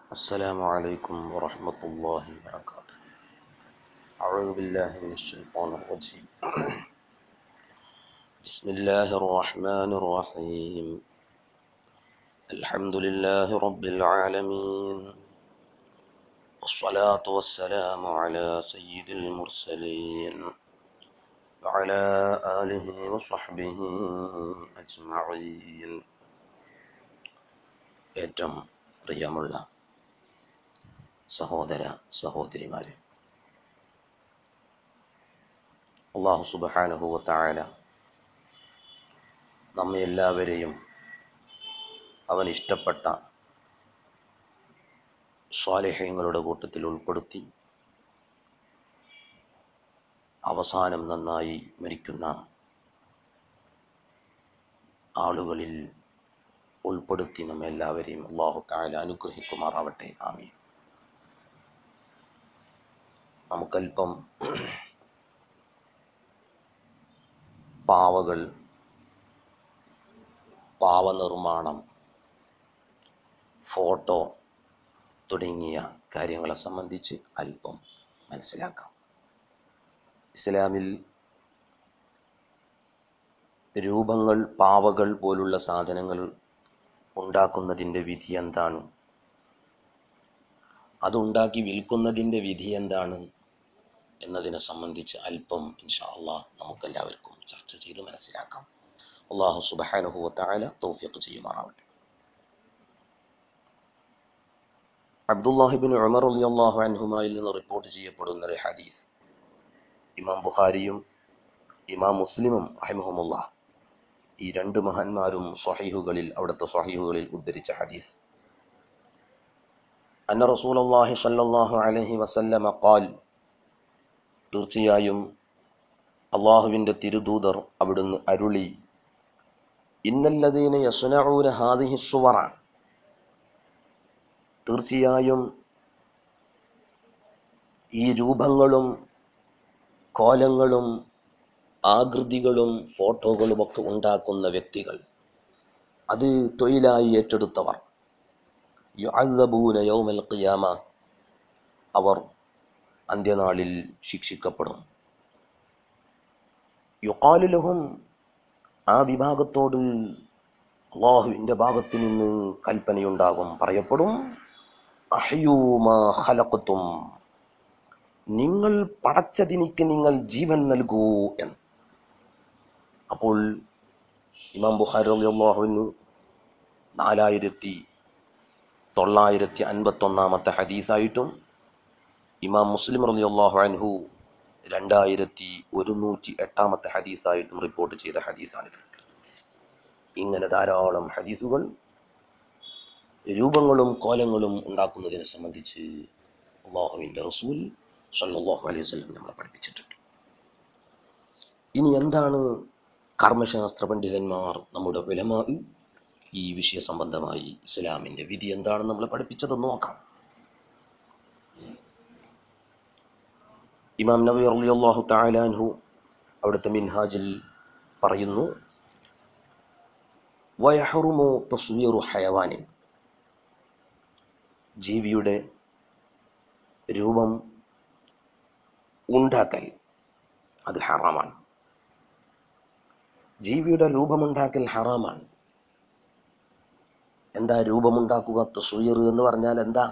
السلام عليكم ورحمة الله وبركاته أعوذ بالله من الشيطان الرجيم بسم الله الرحمن الرحيم الحمد لله رب العالمين والصلاة والسلام على سيد المرسلين وعلى آله وصحبه أجمعين ഏറ്റവും പ്രിയമുള്ള സഹോദര സഹോദരിമാരെ അള്ളാഹു സുബാനുഭവത്തായ നമ്മെ എല്ലാവരെയും അവൻ ഇഷ്ടപ്പെട്ട സ്വാലേഹ്യങ്ങളുടെ കൂട്ടത്തിൽ ഉൾപ്പെടുത്തി അവസാനം നന്നായി മരിക്കുന്ന ആളുകളിൽ ഉൾപ്പെടുത്തി നമ്മെ എല്ലാവരെയും അള്ളാഹു താല അനുഗ്രഹിക്കുമാറാവട്ടെ ആമീൻ നമുക്കല്പം പാവകൾ പാവനിർമ്മാണം ഫോട്ടോ തുടങ്ങിയ കാര്യങ്ങളെ സംബന്ധിച്ച് അല്പം മനസ്സിലാക്കാം ഇസ്ലാമിൽ രൂപങ്ങൾ പാവകൾ പോലുള്ള സാധനങ്ങൾ ഉണ്ടാക്കുന്നതിൻ്റെ വിധി എന്താണ് അതുണ്ടാക്കി വിൽക്കുന്നതിൻ്റെ വിധി എന്താണ് എന്നതിനെ സംബന്ധിച്ച് അല്പം ഇൻഷാ അള്ളാഹ് നമുക്കെല്ലാവർക്കും ചർച്ച ചെയ്ത് മനസ്സിലാക്കാം അള്ളാഹു സുബാനുഭവത്തായ തൗഫിയക്ക് ചെയ്യുമാറാവട്ടെ അബ്ദുല്ലാഹിബിൻ ഉമർ അലി അള്ളാഹു അൻഹുമായിൽ നിന്ന് റിപ്പോർട്ട് ചെയ്യപ്പെടുന്ന ഒരു ഹദീസ് ഇമാം ബുഖാരിയും ഇമാം മുസ്ലിമും റഹിമഹമുല്ലാ ഈ രണ്ട് മഹാന്മാരും സ്വഹീഹുകളിൽ അവിടുത്തെ സ്വഹീഹുകളിൽ ഉദ്ധരിച്ച ഹദീസ് അന്ന റസൂലുള്ളാഹി സ്വല്ലല്ലാഹു അലൈഹി വസല്ലമ ഖാൽ തീർച്ചയായും അള്ളാഹുവിൻ്റെ തിരുദൂതർ അവിടുന്ന് അരുളി ഇന്നല്ലതീന യസ്നഊന ഹാദിഹി സുവറ തീർച്ചയായും ഈ രൂപങ്ങളും കോലങ്ങളും ആകൃതികളും ഫോട്ടോകളുമൊക്കെ ഉണ്ടാക്കുന്ന വ്യക്തികൾ അത് തൊഴിലായി ഏറ്റെടുത്തവർ യുഅല്ലബൂന യൗമൽ ഖിയാമ അവർ അന്ത്യനാളിൽ ശിക്ഷിക്കപ്പെടും യുക്കാലുലഹും ആ വിഭാഗത്തോട് അള്ളാഹുവിൻ്റെ ഭാഗത്തു നിന്ന് കൽപ്പനയുണ്ടാകും പറയപ്പെടും അഹയൂമാ ഹലക്കത്തും നിങ്ങൾ പടച്ചതിനിക്ക് നിങ്ങൾ ജീവൻ നൽകൂ എന്ന് അപ്പോൾ ഇമാം ബുഖാരി അള്ളാഹുവിനു നാലായിരത്തി തൊള്ളായിരത്തി അൻപത്തൊന്നാമത്തെ ഹദീസായിട്ടും ഇമാം മുസ്ലിം റലി അള്ളാഹു അൻഹു രണ്ടായിരത്തി ഒരുന്നൂറ്റി എട്ടാമത്തെ ഹദീസായിട്ടും റിപ്പോർട്ട് ചെയ്ത ഹദീസാണിത് ഇങ്ങനെ ധാരാളം ഹദീസുകൾ രൂപങ്ങളും കോലങ്ങളും ഉണ്ടാക്കുന്നതിനെ സംബന്ധിച്ച് അള്ളാഹുവിൻ്റെ റസൂൽ സല്ലാഹു അലൈഹി വസല്ലം നമ്മളെ പഠിപ്പിച്ചിട്ടുണ്ട് ഇനി എന്താണ് കർമ്മശാസ്ത്ര പണ്ഡിതന്മാർ നമ്മുടെ വിലമാ ഈ വിഷയ സംബന്ധമായി ഇസ്ലാമിൻ്റെ വിധി എന്താണെന്ന് നമ്മളെ പഠിപ്പിച്ചതെന്ന് നോക്കാം ഇമാം നബി അള്ളാഹു താലാൻഹു അവിടുത്തെ മിൻഹാജിൽ പറയുന്നു വയഹറുമോ തസ്വീറു ഹയവാനിൻ ജീവിയുടെ രൂപം ഉണ്ടാക്കൽ അത് ഹറാമാണ് ജീവിയുടെ രൂപമുണ്ടാക്കൽ ഹറാമാണ് എന്താ രൂപമുണ്ടാക്കുക തസ്വീർ എന്ന് പറഞ്ഞാൽ എന്താ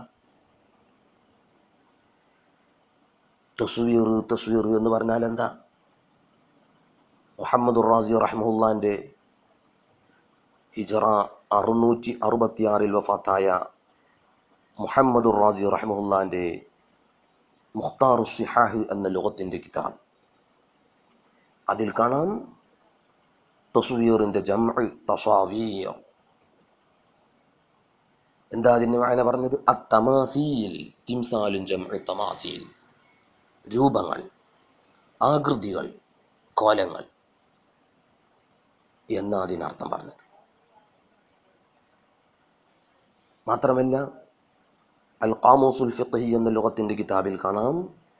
തസ്വീർ തസ്വീർ എന്ന് പറഞ്ഞാൽ എന്താ മുഹമ്മദ് റാസി റഹ്മുല്ലാൻ്റെ ഹിജറ അറുന്നൂറ്റി അറുപത്തിയാറിൽ വഫാത്തായ മുഹമ്മദ് റാസി റഹ്മുല്ലാൻ്റെ മുഖ്താർ സിഹാഹ് എന്ന ലോകത്തിൻ്റെ കിതാബ് അതിൽ കാണാം തസ്വീറിൻ്റെ ജംഅ് തസാവീർ എന്താ അതിന് വായന പറഞ്ഞത് അത്തമാസീൽ തിംസാലും ജംഅ് തമാസീൽ രൂപങ്ങൾ ആകൃതികൾ കോലങ്ങൾ എന്ന അതിനർത്ഥം പറഞ്ഞത് മാത്രമല്ല അൽ ഖാമൂസുൽ ഫിഖ്ഹി എന്ന ലോകത്തിൻ്റെ കിതാബിൽ കാണാം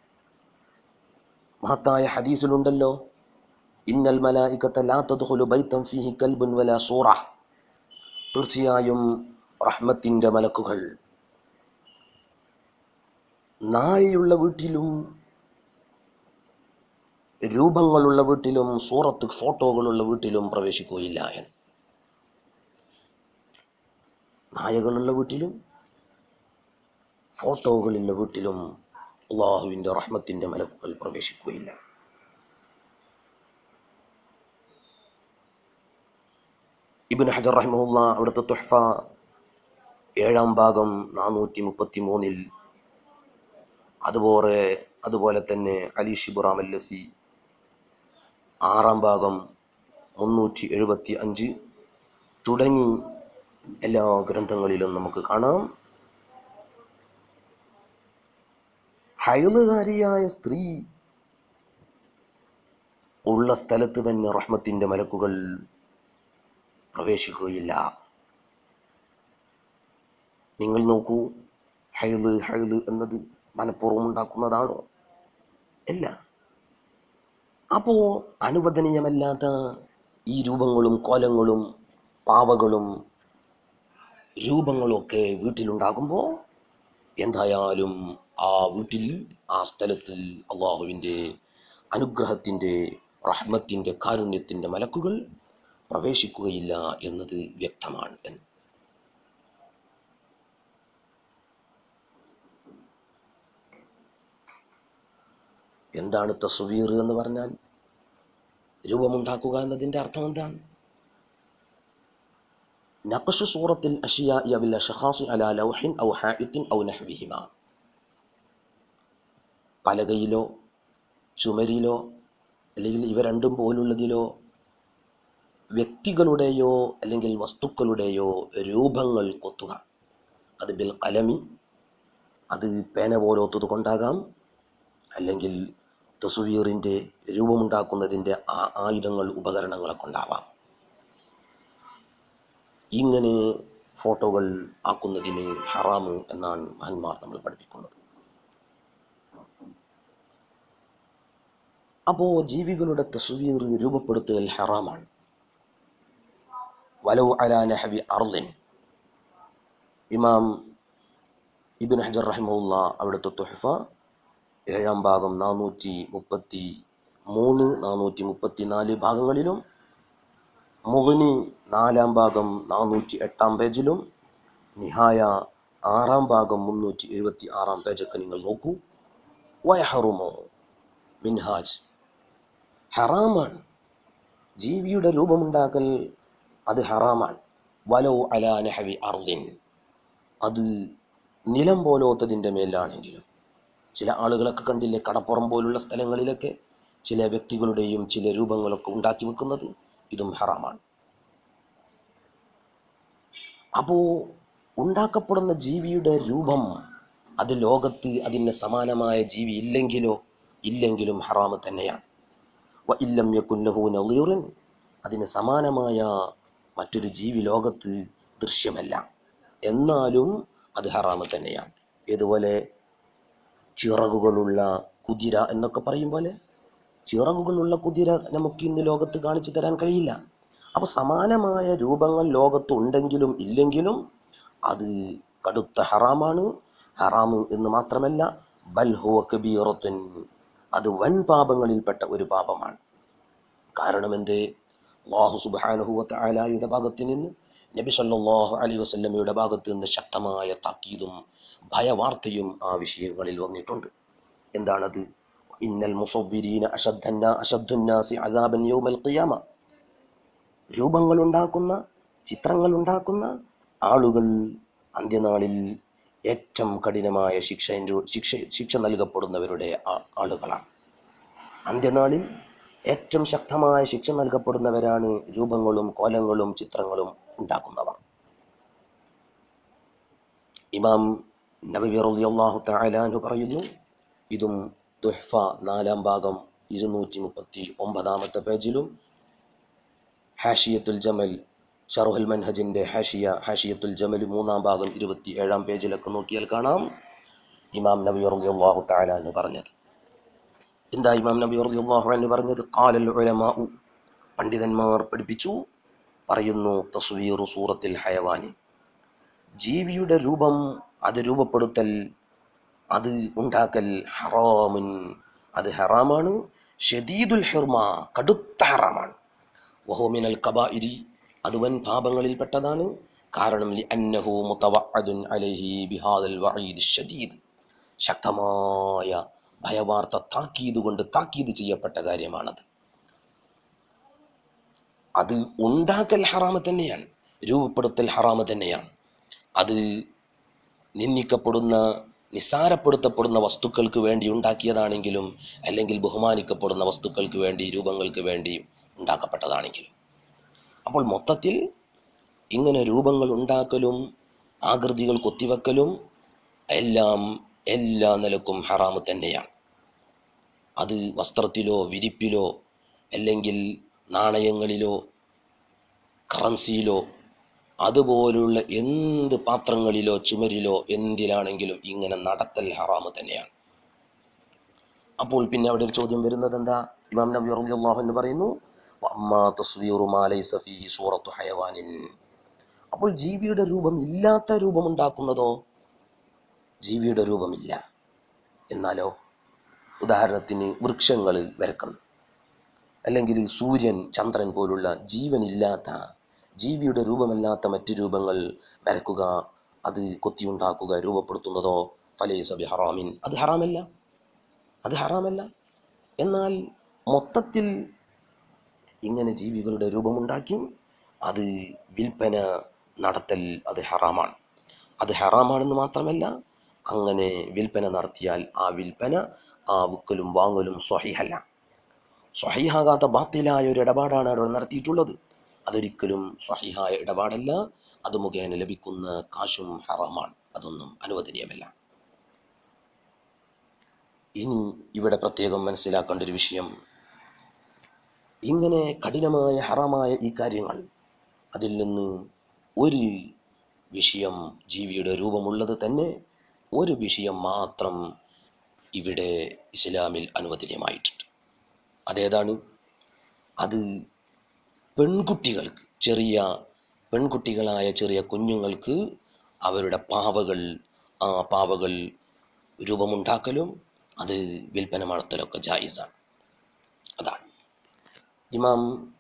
മഹത്തായ ഹദീസിലുണ്ടല്ലോ ഇന്നൽ മലായിക്കത്ത ലാ തദ്ഖുലു ബൈത്തൻ ഫീഹി കൽബുൻ വലാ സൂറ തീർച്ചയായും റഹ്മത്തിൻ്റെ മലക്കുകൾ നായയുള്ള വീട്ടിലും രൂപങ്ങളുള്ള വീട്ടിലും സൂറത്ത് ഫോട്ടോകളുള്ള വീട്ടിലും പ്രവേശിക്കുകയില്ല എന്ന് നായകളുള്ള വീട്ടിലും ഫോട്ടോകളുള്ള വീട്ടിലും അള്ളാഹുവിൻ്റെ റഹ്മത്തിൻ്റെ മലക്കുകൾ പ്രവേശിക്കുകയില്ല ഇബിൻ ഹജർ റഹിമുല്ല അവിടുത്തെ തുഹ്ഫ ഏഴാം ഭാഗം നാനൂറ്റി മുപ്പത്തി മൂന്നിൽ അതുപോലെ അതുപോലെ തന്നെ അലി ഷിബുറാം അല്ലസി ആറാം ഭാഗം മുന്നൂറ്റി എഴുപത്തി അഞ്ച് തുടങ്ങി എല്ലാ ഗ്രന്ഥങ്ങളിലും നമുക്ക് കാണാം ഹൈലുകാരിയായ സ്ത്രീ ഉള്ള സ്ഥലത്ത് തന്നെ റഹ്മത്തിൻ്റെ മലക്കുകൾ പ്രവേശിക്കുകയില്ല നിങ്ങൾ നോക്കൂ ഹൈല് ഹൈല് എന്നത് മനഃപൂർവ്വം ഉണ്ടാക്കുന്നതാണോ അല്ല അപ്പോൾ അനുവദനീയമല്ലാത്ത ഈ രൂപങ്ങളും കോലങ്ങളും പാവകളും രൂപങ്ങളൊക്കെ വീട്ടിലുണ്ടാകുമ്പോൾ എന്തായാലും ആ വീട്ടിൽ ആ സ്ഥലത്ത് അള്ളാഹുവിൻ്റെ അനുഗ്രഹത്തിൻ്റെ റഹ്മത്തിൻ്റെ കാരുണ്യത്തിൻ്റെ മലക്കുകൾ പ്രവേശിക്കുകയില്ല എന്നത് വ്യക്തമാണ് എന്ന് എന്താണ് തസ്വീർ എന്ന് പറഞ്ഞാൽ രൂപമുണ്ടാക്കുക എന്നതിൻ്റെ അർത്ഥം എന്താണ് നഖഷ് സൂറത്തിൽ അഷിയ യവിൽ ഷഹാസി അല ലൗഹിൻ ഔ ഹായിത്തിൻ ഔ നഹ്വിഹിമ പലകയിലോ ചുമരിലോ അല്ലെങ്കിൽ ഇവ രണ്ടും പോലുള്ളതിലോ വ്യക്തികളുടെയോ അല്ലെങ്കിൽ വസ്തുക്കളുടെയോ രൂപങ്ങൾ കൊത്തുക അത് ബിൽ കലമി അത് പേന പോലത്തത് കൊണ്ടാകാം അല്ലെങ്കിൽ തസ്വീറിൻ്റെ രൂപമുണ്ടാക്കുന്നതിൻ്റെ ആ ആയുധങ്ങൾ ഉപകരണങ്ങളെ കൊണ്ടാവാം ഇങ്ങനെ ഫോട്ടോകൾ ആക്കുന്നതിന് ഹറാമ് എന്നാണ് മഹന്മാർ നമ്മൾ പഠിപ്പിക്കുന്നത് അപ്പോൾ ജീവികളുടെ തസ്വീർ രൂപപ്പെടുത്തൽ ഹറാമാണ് വലവ് അലാ നഹവി അർലിൻ ഇമാം ഇബിൻ ഹജർ റഹിമുല്ല അവിടുത്തെ തുഹഫ ഏഴാം ഭാഗം നാനൂറ്റി മുപ്പത്തി മൂന്ന് നാനൂറ്റി മുപ്പത്തി നാല് ഭാഗങ്ങളിലും മുഹനി നാലാം ഭാഗം നാനൂറ്റി എട്ടാം പേജിലും നിഹായ ആറാം ഭാഗം മുന്നൂറ്റി എഴുപത്തി ആറാം പേജൊക്കെ നിങ്ങൾ നോക്കൂ വയഹറുമോ മിൻഹാജ് ഹറാമാണ് ജീവിയുടെ രൂപമുണ്ടാക്കൽ അത് ഹറാമാണ് വലോ അലാ നഹവി അർദിൻ അത് നിലം പോലോത്തതിൻ്റെ മേലാണെങ്കിലും ചില ആളുകളൊക്കെ കണ്ടില്ലേ കടപ്പുറം പോലുള്ള സ്ഥലങ്ങളിലൊക്കെ ചില വ്യക്തികളുടെയും ചില രൂപങ്ങളൊക്കെ ഉണ്ടാക്കി വെക്കുന്നത് ഇതും ഹറാമാണ് അപ്പോൾ ഉണ്ടാക്കപ്പെടുന്ന ജീവിയുടെ രൂപം അത് ലോകത്ത് അതിന് സമാനമായ ജീവി ഇല്ലെങ്കിലോ ഇല്ലെങ്കിലും ഹറാമ് തന്നെയാണ് വ ഇല്ലം യക്കുല്ലഹു നളീറിൻ അതിന് സമാനമായ മറ്റൊരു ജീവി ലോകത്ത് ദൃശ്യമല്ല എന്നാലും അത് ഹറാമ് തന്നെയാണ് ഇതുപോലെ ചിറകുകളുള്ള കുതിര എന്നൊക്കെ പറയും പോലെ ചിറകുകളുള്ള കുതിര നമുക്ക് ഇന്ന് ലോകത്ത് കാണിച്ചു തരാൻ കഴിയില്ല അപ്പോൾ സമാനമായ രൂപങ്ങൾ ലോകത്ത് ഉണ്ടെങ്കിലും ഇല്ലെങ്കിലും അത് കടുത്ത ഹറാമാണ് ഹറാമ് എന്ന് മാത്രമല്ല ബൽഹുവ കബീറത്തുൻ അത് വൻ പാപങ്ങളിൽപ്പെട്ട ഒരു പാപമാണ് കാരണം എന്ത് അള്ളാഹു സുബാനുഹുവത്ത് ആലായുടെ ഭാഗത്ത് നിന്ന് നബി സല്ലല്ലാഹു അലൈഹി വസല്ലമയുടെ ഭാഗത്ത് നിന്ന് ശക്തമായ താക്കീതും ഭയവാർത്തയും ആ വിഷയങ്ങളിൽ വന്നിട്ടുണ്ട് എന്താണത് ഇന്നൽ മുസവ്വിരീന അഷദ്ധന്ന അഷദ്ദുന്നാസി അദാബൻ യൗമൽ ഖിയാമ രൂപങ്ങളുണ്ടാക്കുന്ന ചിത്രങ്ങളുണ്ടാക്കുന്ന ആളുകൾ അന്ത്യനാളിൽ ഏറ്റവും കഠിനമായ ശിക്ഷ ശിക്ഷ ശിക്ഷ നൽകപ്പെടുന്നവരുടെ ആ- ആളുകളാണ് അന്ത്യനാളിൽ ഏറ്റവും ശക്തമായ ശിക്ഷ നൽകപ്പെടുന്നവരാണ് രൂപങ്ങളും കോലങ്ങളും ചിത്രങ്ങളും ഉണ്ടാക്കുന്നവർ ഇമാം നബി റളിയല്ലാഹു തആല അൻഹു പറയുന്നു ഇതും തുഹ്ഫ നാലാം ഭാഗം ഇരുന്നൂറ്റി മുപ്പത്തി ഒമ്പതാമത്തെ പേജിലും ഹാഷിയത്തുൽ ജമൽ ഷറുഹൽ മൻഹജിൻ്റെ ഹാഷിയ ഹാഷിയത്തുൽ ജമൽ മൂന്നാം ഭാഗം ഇരുപത്തി ഏഴാം പേജിലൊക്കെ നോക്കിയാൽ കാണാം ഇമാം നബി റളിയല്ലാഹു തആല എന്ന് പറഞ്ഞത് എന്താ ഇമാം നബി റളിയല്ലാഹു അൻഹു പറഞ്ഞത് ഖാലൽ ഉലമാഉ പണ്ഡിതന്മാർ പഠിപ്പിച്ചു പറയുന്നു തസ്വീറു സൂറത്തിൽ ഹയവാനി ജീവിയുടെ രൂപം അത് രൂപപ്പെടുത്തൽ അത് ഉണ്ടാക്കൽ ഹറാമുൻ അത് ഹറാമാണ് ഷദീദുൽ ഹിർമ കടുത്ത ഹറാമാണ് വഹോമിനൽ കബായിരി അത് വൻ പാപങ്ങളിൽപ്പെട്ടതാണ് കാരണം ലി അന്നഹു മുതവഅദുൻ അലൈഹി ബിഹാദൽ വഈദ് ഷദീദ് ശക്തമായ ഭയവാർത്ത താക്കീത് കൊണ്ട് താക്കീത് ചെയ്യപ്പെട്ട കാര്യമാണത് അത് ഉണ്ടാക്കൽ ഹറാമ് തന്നെയാണ് രൂപപ്പെടുത്തൽ ഹറാമ് തന്നെയാണ് അത് നിന്ദിക്കപ്പെടുന്ന നിസ്സാരപ്പെടുത്തപ്പെടുന്ന വസ്തുക്കൾക്ക് വേണ്ടി ഉണ്ടാക്കിയതാണെങ്കിലും അല്ലെങ്കിൽ ബഹുമാനിക്കപ്പെടുന്ന വസ്തുക്കൾക്ക് വേണ്ടി രൂപങ്ങൾക്ക് വേണ്ടി ഉണ്ടാക്കപ്പെട്ടതാണെങ്കിലും അപ്പോൾ മൊത്തത്തിൽ ഇങ്ങനെ രൂപങ്ങൾ ഉണ്ടാക്കലും ആകൃതികൾ കൊത്തിവെക്കലും എല്ലാം എല്ലാ നിലക്കും ഹറാമ് തന്നെയാണ് അത് വസ്ത്രത്തിലോ വിരിപ്പിലോ അല്ലെങ്കിൽ നാണയങ്ങളിലോ കറൻസിയിലോ അതുപോലുള്ള എന്ത് പാത്രങ്ങളിലോ ചുമരിലോ എന്തിലാണെങ്കിലും ഇങ്ങനെ നടത്തൽ ഹറാമ് തന്നെയാണ് അപ്പോൾ പിന്നെ അവിടെ ഒരു ചോദ്യം വരുന്നത് എന്താ ഇമാം നബി റളിയല്ലാഹു എന്ന് പറയുന്നു വഅമ്മാ തസ്വീറു മാ ലൈസ ഫീഹി സൂറത്തു ഹയവാനിൻ അപ്പോൾ ജീവിയുടെ രൂപം ഇല്ലാത്ത രൂപം ഉണ്ടാക്കുന്നതോ ജീവിയുടെ രൂപമില്ല എന്നാലോ ഉദാഹരണത്തിന് വൃക്ഷങ്ങൾ വരക്കുന്നു അല്ലെങ്കിൽ സൂര്യൻ ചന്ദ്രൻ പോലുള്ള ജീവനില്ലാത്ത ജീവിയുടെ രൂപമല്ലാത്ത മറ്റ് രൂപങ്ങൾ വരക്കുക അത് കൊത്തിയുണ്ടാക്കുക രൂപപ്പെടുത്തുന്നതോ ഫലൈസ ബി ഹറാമിൻ അത് ഹറാമല്ല അത് ഹറാമല്ല എന്നാൽ മൊത്തത്തിൽ ഇങ്ങനെ ജീവികളുടെ രൂപമുണ്ടാക്കി അത് വിൽപ്പന നടത്തൽ അത് ഹറാമാണ് അത് ഹറാമാണെന്ന് മാത്രമല്ല അങ്ങനെ വിൽപ്പന നടത്തിയാൽ ആ വിൽപ്പന ആ വിൽക്കലും വാങ്ങലും സ്വഹിഹല്ല സ്വഹിഹാകാത്ത ബാത്തിലായ ഒരു ഇടപാടാണ് അവിടെ നടത്തിയിട്ടുള്ളത് അതൊരിക്കലും സ്വഹിഹായ ഇടപാടല്ല അത് മുഖേന ലഭിക്കുന്ന കാശും ഹറാമാണ് അതൊന്നും അനുവദനീയമല്ല ഇനി ഇവിടെ പ്രത്യേകം മനസ്സിലാക്കേണ്ട ഒരു വിഷയം ഇങ്ങനെ കഠിനമായ ഹറാമായ ഈ കാര്യങ്ങൾ അതിൽ നിന്ന് ഒരു വിഷയം ജീവിയുടെ രൂപമുള്ളത് തന്നെ ഒരു വിഷയം മാത്രം ഇവിടെ ഇസ്ലാമിൽ അനുവദനീയമായിട്ടുണ്ട് അതേതാണ് അത് പെൺകുട്ടികൾക്ക് ചെറിയ പെൺകുട്ടികളായ ചെറിയ കുഞ്ഞുങ്ങൾക്ക് അവരുടെ പാവകൾ ആ പാവകൾ രൂപമുണ്ടാക്കലും അത് വിൽപ്പന നടത്തലൊക്കെ ജായിസാണ് അതാണ് ഇമാം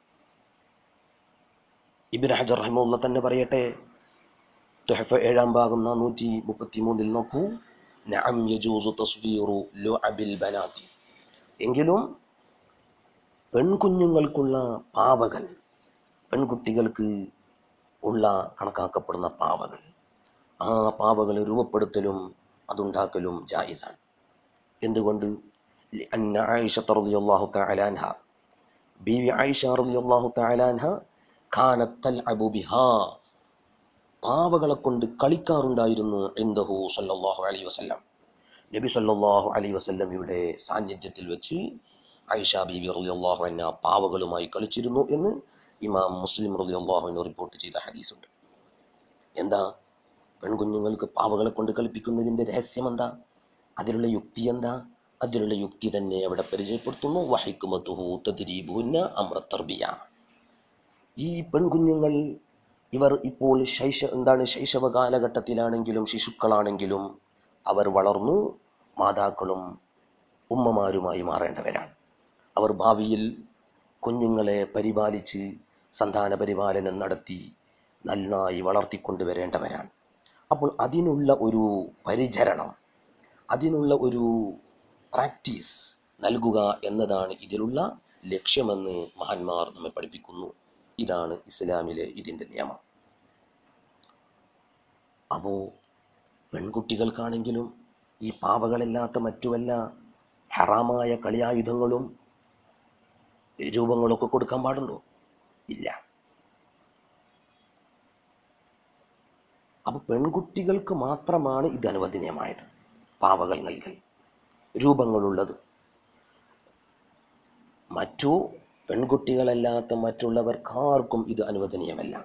ഇബിൻ ഹജർ റഹിമുള്ള തന്നെ പറയട്ടെ തുഹഫ ഏഴാം ഭാഗം നാനൂറ്റി മുപ്പത്തി മൂന്നിൽ നോക്കൂ നഅം യജൂസു തസ്വീറു ലുഅബിൽ ബനാത്തി എങ്കിലും പെൺകുഞ്ഞുങ്ങൾക്കുള്ള പാവകൾ പെൺകുട്ടികൾക്ക് ഉള്ള കണക്കാക്കപ്പെടുന്ന പാവകൾ ആ പാവകൾ രൂപപ്പെടുത്തലും അതുണ്ടാക്കലും ജായിസാണ് എന്തുകൊണ്ട് അന്ന ആയിഷ റളിയല്ലാഹു തആല അൻഹ ബീവി ആയിഷ റളിയല്ലാഹു തആല അൻഹ കാനത്ത് തൽഅബു ബിഹാ പാവകളെ കൊണ്ട് കളിക്കാറുണ്ടായിരുന്നു എന്തഹു സല്ലല്ലാഹു അലൈഹി വസല്ലം നബി സല്ലല്ലാഹു അലൈഹി വസല്ലമയുടെ സാന്നിധ്യത്തിൽ വെച്ച് ഐഷ ബീബി റളിയല്ലാഹു അൻഹ പാവകളുമായി കളിച്ചിരുന്നു എന്ന് ഇമാം മുസ്ലിം റളിയല്ലാഹു അൻഹു റിപ്പോർട്ട് ചെയ്ത ഹദീസുണ്ട് എന്താ പെൺകുഞ്ഞുങ്ങൾക്ക് പാവകളെ കൊണ്ട് കളിപ്പിക്കുന്നതിൻ്റെ രഹസ്യം എന്താ അതിലുള്ള യുക്തി എന്താ അതിലുള്ള യുക്തി തന്നെ അവിടെ പരിചയപ്പെടുത്തുന്നു വഹിക്കുമത്തുഹു തദ്രീബുന്ന അമൃത്തർബിയ ഈ പെൺകുഞ്ഞുങ്ങൾ ഇവർ ഇപ്പോൾ ശൈശ എന്താണ് ശൈശവ കാലഘട്ടത്തിലാണെങ്കിലും ശിശുക്കളാണെങ്കിലും അവർ വളർന്നു മാതാക്കളും ഉമ്മമാരുമായി മാറേണ്ടവരാണ് അവർ ഭാവിയിൽ കുഞ്ഞുങ്ങളെ പരിപാലിച്ച് സന്താന പരിപാലനം നടത്തി നന്നായി വളർത്തിക്കൊണ്ടുവരേണ്ടവരാണ് അപ്പോൾ അതിനുള്ള ഒരു പരിചരണം അതിനുള്ള ഒരു പ്രാക്ടീസ് നൽകുക എന്നതാണ് ഇതിലുള്ള ലക്ഷ്യമെന്ന് മഹാന്മാർ നമ്മെ പഠിപ്പിക്കുന്നു ഇതാണ് ഇസ്ലാമിലെ ഇതിൻ്റെ നിയമം അപ്പോൾ പെൺകുട്ടികൾക്കാണെങ്കിലും ഈ പാവകളില്ലാത്ത മറ്റു വല്ല ഹറാമായ കളിയായുധങ്ങളും രൂപങ്ങളൊക്കെ കൊടുക്കാൻ പാടുണ്ടോ ഇല്ല അപ്പോൾ പെൺകുട്ടികൾക്ക് മാത്രമാണ് ഇത് അനുവദനീയമായത് പാവകൾ നൽകൽ രൂപങ്ങളുള്ളത് മറ്റു പെൺകുട്ടികളല്ലാത്ത മറ്റുള്ളവർക്കാർക്കും ഇത് അനുവദനീയമല്ല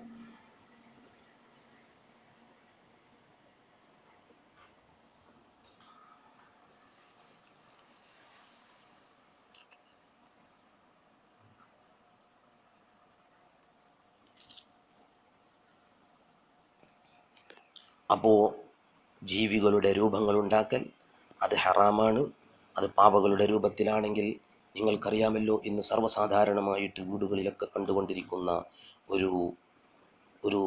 അപ്പോൾ ജീവികളുടെ രൂപങ്ങളുണ്ടാക്കൽ അത് ഹറാമാണ് അത് പാവകളുടെ രൂപത്തിലാണെങ്കിൽ നിങ്ങൾക്കറിയാമല്ലോ ഇന്ന് സർവ്വസാധാരണമായിട്ട് വീടുകളിലൊക്കെ കണ്ടുകൊണ്ടിരിക്കുന്ന ഒരു ഒരു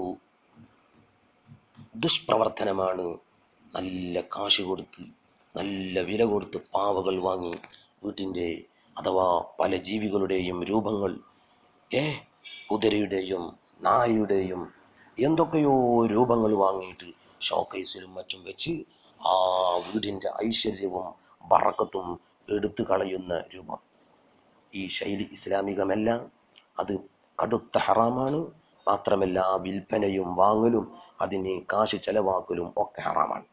ദുഷ്പ്രവർത്തനമാണ് നല്ല കാശ് കൊടുത്ത് നല്ല വില കൊടുത്ത് പാവകൾ വാങ്ങി വീട്ടിൻ്റെ അഥവാ പല ജീവികളുടെയും രൂപങ്ങൾ ഏ കുതിരയുടെയും നായയുടെയും എന്തൊക്കെയോ രൂപങ്ങൾ വാങ്ങിയിട്ട് ഷോക്കേസിലും മറ്റും വെച്ച് ആ വീടിൻ്റെ ഐശ്വര്യവും ബറക്കത്തും എടുത്തു കളയുന്ന രൂപം ഈ ശൈലി ഇസ്ലാമികമല്ല അത് കടുത്ത ഹറാമാണ് മാത്രമല്ല ആ വിൽപ്പനയും വാങ്ങലും അതിന് കാശ് ചെലവാക്കലും ഒക്കെ ഹറാമാണ്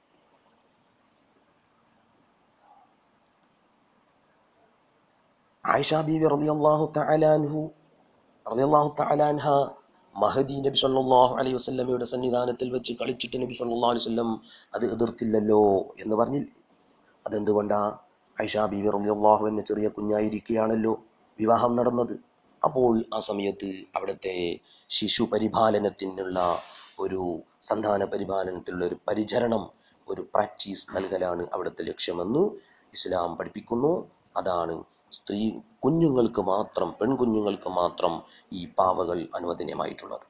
ആയിഷ ബീവി റളിയല്ലാഹു തആലാൻഹു റളിയല്ലാഹു തആലാൻഹ മഹദി നബി സല്ലല്ലാഹു അലൈഹി വസല്ലമയുടെ സന്നിധാനത്തിൽ വെച്ച് കളിച്ചിട്ട് നബി സല്ലല്ലാഹു അലൈഹി വസല്ലം അത് എതിർത്തില്ലല്ലോ എന്ന് പറഞ്ഞില്ലേ അതെന്തുകൊണ്ടാ ഐഷ ബീവി റളിയല്ലാഹു എന്ന ചെറിയ കുഞ്ഞായിരിക്കുകയാണല്ലോ വിവാഹം നടന്നത് അപ്പോൾ ആ സമയത്ത് അവിടുത്തെ ശിശു പരിപാലനത്തിനുള്ള ഒരു സന്താന പരിപാലനത്തിലുള്ള ഒരു പരിചരണം ഒരു പ്രാക്ടീസ് നൽകലാണ് അവിടുത്തെ ലക്ഷ്യമെന്ന് ഇസ്ലാം പഠിപ്പിക്കുന്നു അതാണ് സ്ത്രീ കുഞ്ഞുങ്ങൾക്ക് മാത്രം പെൺകുഞ്ഞുങ്ങൾക്ക് മാത്രം ഈ പാവകൾ അനുവദനീയമായിട്ടുള്ളത്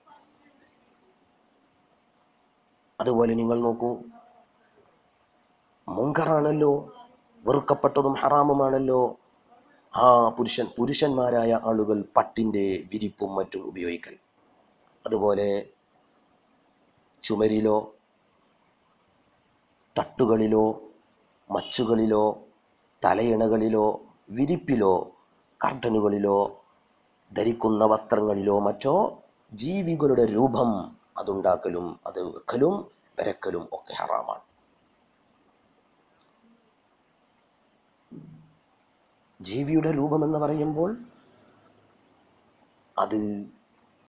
അതുപോലെ നിങ്ങൾ നോക്കൂ മുങ്കറാണല്ലോ വെറുക്കപ്പെട്ടതും ഹറാമുമാണല്ലോ ആ പുരുഷൻ പുരുഷന്മാരായ ആളുകൾ പട്ടിൻ്റെ വിരിപ്പും മറ്റും ഉപയോഗിക്കൽ അതുപോലെ ചുമരിലോ തട്ടുകളിലോ മച്ചുകളിലോ തലയിണകളിലോ വിരിപ്പിലോ കർട്ടനുകളിലോ ധരിക്കുന്ന വസ്ത്രങ്ങളിലോ മറ്റോ ജീവികളുടെ രൂപം അതുണ്ടാക്കലും അത് വെക്കലും വരക്കലും ഒക്കെ ഹറാമാണ് ജീവിയുടെ രൂപമെന്ന് പറയുമ്പോൾ അത്